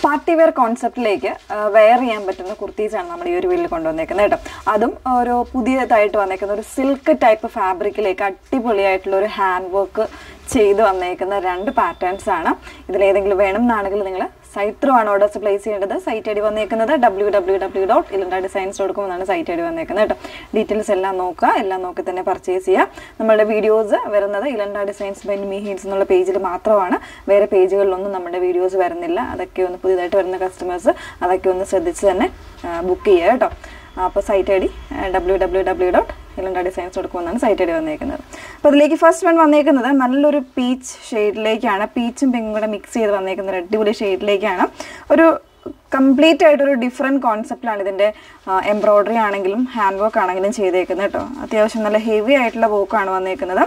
party wear കോൺസെപ്റ്റിലേക്ക് wear ചെയ്യാൻ പറ്റുന്ന കുർത്തീസാണ് നമ്മൾ ഈ ഒരു വീട്ടിൽ കൊണ്ടുവന്നേക്കുന്നത് കേട്ടോ അതും ഒരു പുതിയതായിട്ട് വന്നേക്കുന്ന ഒരു സിൽക്ക് ടൈപ്പ് ഫാബ്രിക്കിലേക്ക് അടിപൊളിയായിട്ടുള്ള ഒരു ഹാൻഡ് വർക്ക് ചെയ്ത് വന്നേക്കുന്ന രണ്ട് പാറ്റേൺസ് ആണ് ഇതിലേതെങ്കിലും വേണം എന്നാണെങ്കിൽ നിങ്ങൾ സൈറ്റ് ത്രൂ ആണ് ഓർഡേഴ്സ് പ്ലേസ് ചെയ്യേണ്ടത് സൈറ്റ് ഐ ഡി വന്നേക്കുന്നത് W W W dot Elanda designs dot com എന്നാണ് സൈറ്റ് ഐ ഡി വന്നേക്കുന്നത് കേട്ടോ ഡീറ്റെയിൽസ് എല്ലാം നോക്കുക എല്ലാം നോക്കി തന്നെ പർച്ചേസ് ചെയ്യുക നമ്മളുടെ വീഡിയോസ് വരുന്നത് ഇലണ്ട ഡിസൈൻസ് ബൈ മീ ഹീൻസ് എന്നുള്ള പേജിൽ മാത്രമാണ് വേറെ പേജുകളിലൊന്നും നമ്മുടെ വീഡിയോസ് വരുന്നില്ല അതൊക്കെ ഒന്ന് പുതിയതായിട്ട് വരുന്ന കസ്റ്റമേഴ്സ് അതൊക്കെ ഒന്ന് ശ്രദ്ധിച്ച് തന്നെ ബുക്ക് ചെയ്യുക കേട്ടോ അപ്പോൾ site I D W W W dot Elanda designs dot com എന്നാണ് സൈറ്റ് ഐ ഡി വന്നേക്കുന്നത് അപ്പോൾ അതിലേക്ക് ഫസ്റ്റ് വൺ വന്നേക്കുന്നത് നല്ലൊരു പീച്ച് ഷെയ്ഡിലേക്കാണ് പീച്ചും പിങ്കും കൂടെ മിക്സ് ചെയ്ത് വന്നേക്കുന്ന ഒരു അടിപൊളി ഷെയ്ഡിലേക്കാണ് ഒരു കംപ്ലീറ്റ് ആയിട്ടൊരു ഡിഫറെൻറ്റ് കോൺസെപ്റ്റിലാണ് ഇതിൻ്റെ എംബ്രോയ്ഡറി ആണെങ്കിലും ഹാൻഡ് വർക്ക് ആണെങ്കിലും ചെയ്തേക്കുന്നത് കേട്ടോ അത്യാവശ്യം നല്ല ഹെവി ആയിട്ടുള്ള വർക്കാണ് വന്നേക്കുന്നത്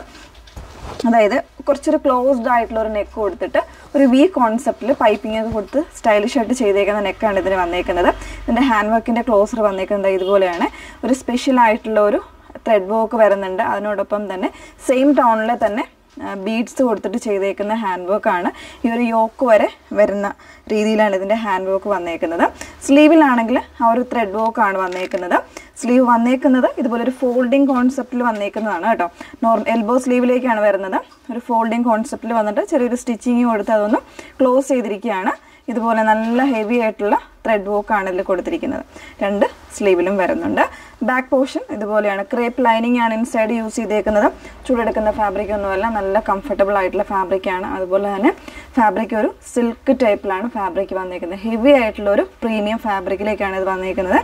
അതായത് കുറച്ചൊരു ക്ലോസ്ഡ് ആയിട്ടുള്ള ഒരു നെക്ക് കൊടുത്തിട്ട് ഒരു വി കോൺസെപ്റ്റിൽ പൈപ്പിംഗ് ഒക്കെ കൊടുത്ത് സ്റ്റൈലിഷ് ആയിട്ട് ചെയ്തേക്കുന്ന നെക്കാണ് ഇതിന് വന്നേക്കുന്നത് ഇതിൻ്റെ ഹാൻഡ് വർക്കിൻ്റെ ക്ലോസർ വന്നേക്കുന്നത് ഇതുപോലെയാണ് ഒരു സ്പെഷ്യൽ ആയിട്ടുള്ള ഒരു ത്രെഡ് വർക്ക് വരുന്നുണ്ട് അതിനോടൊപ്പം തന്നെ സെയിം ടൗണിലെ തന്നെ ബീഡ്സ് കൊടുത്തിട്ട് ചെയ്തേക്കുന്ന ഹാൻഡ് വർക്കാണ് ഈ ഒരു യോക്ക് വരെ വരുന്ന രീതിയിലാണ് ഇതിൻ്റെ ഹാൻഡ് വർക്ക് വന്നേക്കുന്നത് സ്ലീവിലാണെങ്കിൽ ആ ഒരു ത്രെഡ് വർക്കാണ് വന്നേക്കുന്നത് സ്ലീവ് വന്നേക്കുന്നത് ഇതുപോലെ ഒരു ഫോൾഡിങ് കോൺസെപ്റ്റിൽ വന്നേക്കുന്നതാണ് കേട്ടോ നോർമൽ എൽബോ സ്ലീവിലേക്കാണ് വരുന്നത് ഒരു ഫോൾഡിങ് കോൺസെപ്റ്റിൽ വന്നിട്ട് ചെറിയൊരു സ്റ്റിച്ചിങ് കൊടുത്ത് അതൊന്ന് ക്ലോസ് ചെയ്തിരിക്കുകയാണ് ഇതുപോലെ നല്ല ഹെവി ആയിട്ടുള്ള ത്രെഡ് വർക്ക് ആണ് ഇതിൽ കൊടുത്തിരിക്കുന്നത് രണ്ട് സ്ലീവിലും വരുന്നുണ്ട് ബാക്ക് പോർഷൻ ഇതുപോലെയാണ് ക്രേപ്പ് ലൈനിങ് ആണ് ഇൻസൈഡ് യൂസ് ചെയ്തേക്കുന്നത് ചൂടെടുക്കുന്ന ഫാബ്രിക് ഒന്നുമല്ല നല്ല കംഫർട്ടബിൾ ആയിട്ടുള്ള ഫാബ്രിക് ആണ് അതുപോലെ തന്നെ ഫാബ്രിക് ഒരു സിൽക്ക് ടൈപ്പിലാണ് ഫാബ്രിക് വന്നേക്കുന്നത് ഹെവി ആയിട്ടുള്ള ഒരു പ്രീമിയം ഫാബ്രിക്കിലേക്കാണ് ഇത് വന്നേക്കുന്നത്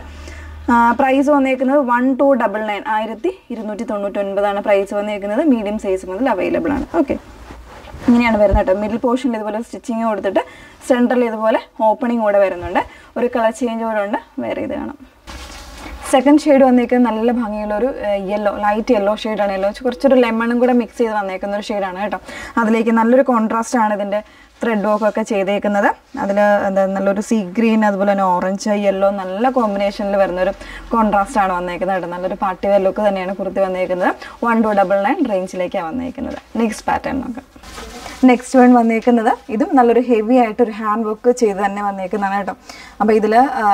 പ്രൈസ് വന്നേക്കുന്നത് വൺ ടു ഡബിൾ നയൻ ആയിരത്തി ഇരുന്നൂറ്റി തൊണ്ണൂറ്റി ഒൻപതാണ് പ്രൈസ് വന്നേക്കുന്നത് മീഡിയം സൈസ് മുതൽ അവൈലബിൾ ആണ് ഓക്കെ ഇങ്ങനെയാണ് വരുന്നത് കേട്ടോ മിഡിൽ പോർഷനിൽ ഇതുപോലെ സ്റ്റിച്ചിങ് കൊടുത്തിട്ട് സെൻട്രൽ ഇതുപോലെ ഓപ്പണിംഗ് കൂടെ വരുന്നുണ്ട് ഒരു കളർ ചേഞ്ച് കൂടെ ഉണ്ട് വേറെ ഇത് കാണാം സെക്കൻഡ് ഷെയ്ഡ് വന്നേക്കുന്നത് നല്ല ഭംഗിയുള്ള ഒരു യെല്ലോ ലൈറ്റ് യെല്ലോ ഷെയ്ഡാണ് യെല്ലോ കുറച്ചൊരു ലെമണും കൂടെ മിക്സ് ചെയ്ത് വന്നേക്കുന്ന ഒരു ഷെയ്ഡാണ് കേട്ടോ അതിലേക്ക് നല്ലൊരു കോൺട്രാസ്റ്റ് ആണ് ഇതിൻ്റെ ത്രെഡ് വർക്ക് ഒക്കെ ചെയ്തേക്കുന്നത് അതിൽ എന്താ നല്ലൊരു സീ ഗ്രീൻ അതുപോലെ തന്നെ ഓറഞ്ച് യെല്ലോ നല്ല കോമ്പിനേഷനിൽ വരുന്ന ഒരു കോൺട്രാസ്റ്റ് ആണ് വന്നേക്കുന്നത് കേട്ടോ നല്ലൊരു പാർട്ടി വെയർ ലുക്ക് തന്നെയാണ് കുർത്തി വന്നേക്കുന്നത് വൺ ടു ഡബിൾ നയൻ റേഞ്ചിലേക്കാണ് വന്നേക്കുന്നത് നെക്സ്റ്റ് പാറ്റേൺ നോക്കാം നെക്സ്റ്റ് വൺ വന്നേക്കുന്നത് ഇതും നല്ലൊരു ഹെവി ആയിട്ട് ഒരു ഹാൻഡ് വർക്ക് ചെയ്ത് തന്നെ വന്നേക്കുന്നതാണ് കേട്ടോ അപ്പോൾ ഇതിൽ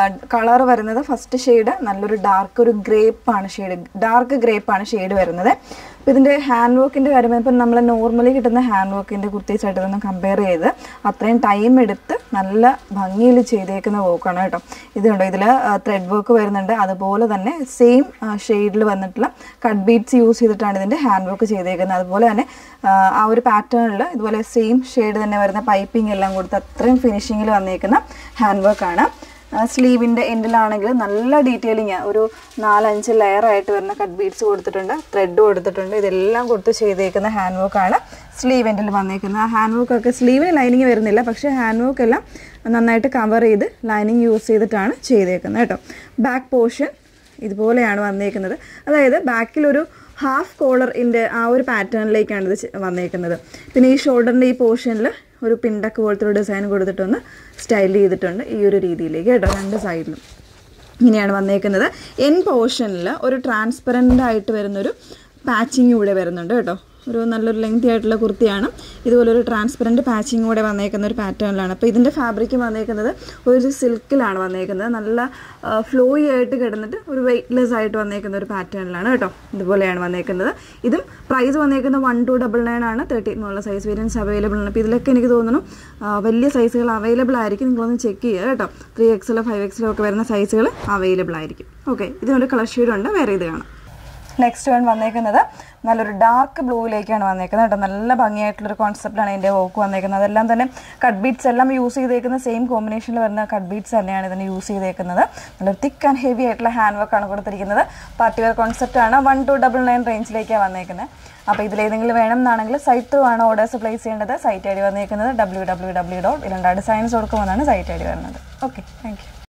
കളർ വരുന്നത് ഫസ്റ്റ് ഷെയ്ഡ് നല്ലൊരു ഡാർക്ക് ഒരു ഗ്രേപ്പാണ് ഷെയ്ഡ് ഡാർക്ക് ഗ്രേപ്പാണ് ഷെയ്ഡ് വരുന്നത് അപ്പോൾ ഇതിൻ്റെ ഹാൻഡ് വർക്കിൻ്റെ കാര്യം ഇപ്പം നമ്മൾ നോർമലി കിട്ടുന്ന ഹാൻഡ് വർക്കിൻ്റെ കുർത്തീസായിട്ട് ഇതൊന്ന് കമ്പയർ ചെയ്ത് അത്രയും ടൈം എടുത്ത് നല്ല ഭംഗിയിൽ ചെയ്തേക്കുന്ന വർക്കാണ് കേട്ടോ ഇതുണ്ടോ ഇതിൽ ത്രെഡ് വർക്ക് വരുന്നുണ്ട് അതുപോലെ തന്നെ സെയിം ഷെയ്ഡിൽ വന്നിട്ടുള്ള കട്ട് ബീഡ്സ് യൂസ് ചെയ്തിട്ടാണ് ഇതിൻ്റെ ഹാൻഡ് വർക്ക് ചെയ്തേക്കുന്നത് അതുപോലെ തന്നെ ആ ഒരു പാറ്റേണിൽ ഇതുപോലെ സെയിം ഷെയ്ഡ് തന്നെ വരുന്ന പൈപ്പിംഗ് എല്ലാം കൊടുത്ത് അത്രയും ഫിനിഷിങ്ങിൽ വന്നേക്കുന്ന ഹാൻഡ് വർക്കാണ് സ്ലീവിൻ്റെ എൻഡിലാണെങ്കിൽ നല്ല ഡീറ്റെയിലിങ് ഒരു നാലഞ്ച് ലെയർ ആയിട്ട് വരുന്ന കട്ട് ബീഡ്സ് കൊടുത്തിട്ടുണ്ട് ത്രെഡ് കൊടുത്തിട്ടുണ്ട് ഇതെല്ലാം കൊടുത്ത് ചെയ്തേക്കുന്ന ഹാൻഡ് വർക്കാണ് സ്ലീവ് എൻഡിൽ വന്നേക്കുന്നത് ആ ഹാൻഡ് വർക്കൊക്കെ സ്ലീവിന് ലൈനിങ് വരുന്നില്ല പക്ഷേ ഹാൻഡ് വർക്ക് എല്ലാം നന്നായിട്ട് കവർ ചെയ്ത് ലൈനിങ് യൂസ് ചെയ്തിട്ടാണ് ചെയ്തേക്കുന്നത് കേട്ടോ ബാക്ക് പോർഷൻ ഇതുപോലെയാണ് വന്നേക്കുന്നത് അതായത് ബാക്കിലൊരു ഹാഫ് കോളറിൻ്റെ ആ ഒരു പാറ്റേണിലേക്കാണ് ഇത് വന്നേക്കുന്നത് പിന്നെ ഈ ഷോൾഡറിൻ്റെ ഈ പോർഷനിൽ ഒരു പിണ്ടക്ക് പോലത്തെ ഒരു ഡിസൈൻ കൊടുത്തിട്ടൊന്ന് സ്റ്റൈൽ ചെയ്തിട്ടുണ്ട് ഈ ഒരു രീതിയിലേക്ക് കേട്ടോ രണ്ട് സൈഡിലും ഇങ്ങനെയാണ് വന്നേക്കുന്നത് എൻ പോർഷനിൽ ഒരു ട്രാൻസ്പെറൻ്റ് ആയിട്ട് വരുന്നൊരു പാച്ചിങ് കൂടെ വരുന്നുണ്ട് കേട്ടോ ഒരു നല്ലൊരു ലെങ്തി ആയിട്ടുള്ള കുർത്തിയാണ് ഇതുപോലെ ഒരു ട്രാൻസ്പെറൻറ്റ് പാച്ചിങ് കൂടെ വന്നേക്കുന്ന ഒരു പാറ്റേണിലാണ് അപ്പോൾ ഇതിൻ്റെ ഫാബ്രിക് വന്നേക്കുന്നത് ഒരു സിൽക്കിലാണ് വന്നേക്കുന്നത് നല്ല ഫ്ലോയി ആയിട്ട് കിടന്നിട്ട് ഒരു വെയ്റ്റ്ലെസ് ആയിട്ട് വന്നേക്കുന്ന ഒരു പാറ്റേണിലാണ് കേട്ടോ ഇതുപോലെയാണ് വന്നേക്കുന്നത് ഇതും പ്രൈസ് വന്നേക്കുന്നത് വൺ ടു ഡബിൾ നയൻ ആണ് തേർട്ടി എന്നുള്ള സൈസ് വേരിയൻസ് അവൈലബിൾ ആണ് അപ്പോൾ ഇതിലൊക്കെ എനിക്ക് തോന്നുന്നു വലിയ സൈസുകൾ അവൈലബിൾ ആയിരിക്കും നിങ്ങളൊന്ന് ചെക്ക് ചെയ്യുക കേട്ടോ ത്രീ എക്സിലോ ഫൈവ് എക്സിലോ ഒക്കെ വരുന്ന സൈസുകൾ അവൈലബിൾ ആയിരിക്കും ഓക്കെ ഇതിനൊരു കളർ ഷെയ്ഡുണ്ട് വേറെ ഇത് കാണാം നെക്സ്റ്റ് വൺ വന്നേക്കുന്നത് നല്ലൊരു ഡാർക്ക് ബ്ലൂയിലേക്കാണ് വന്നേക്കുന്നത് കേട്ടോ നല്ല ഭംഗിയായിട്ടുള്ളൊരു കോൺസെപ്റ്റാണ് ഇതിൻ്റെ വോക്ക് വന്നേക്കുന്നത് അതെല്ലാം തന്നെ കട്ട് ബീറ്റ്സ് എല്ലാം യൂസ് ചെയ്തേക്കുന്ന സെയിം കോമ്പിനേഷനിൽ വരുന്ന കട്ട് ബീറ്റ്സ് തന്നെയാണ് ഇതിന് യൂസ് ചെയ്തേക്കുന്നത് നല്ലൊരു തിക്ക് ആൻഡ് ഹെവി ആയിട്ടുള്ള ഹാൻഡ് വർക്കാണ് കൊടുത്തിരിക്കുന്നത് പാർട്ടി വെയർ കോൺസെപ്റ്റാണ് വൺ ടു ഡബിൾ നയൻ റേഞ്ചിലേക്കാണ് വന്നേക്കുന്നത് അപ്പോൾ ഇതിലേതെങ്കിലും വേണം എന്നാണെങ്കിൽ സൈറ്റ് ത്രൂ ആണ് ഓർഡേഴ്സ് പ്ലേസ് ചെയ്യേണ്ടത് സൈറ്റ് ഐ ഡി വന്നേക്കുന്നത് W W W dot Elanda designs കൊടുക്കുമെന്നാണ് സൈറ്റ് ഐ ഡി വരുന്നത് ഓക്കെ താങ്ക് യു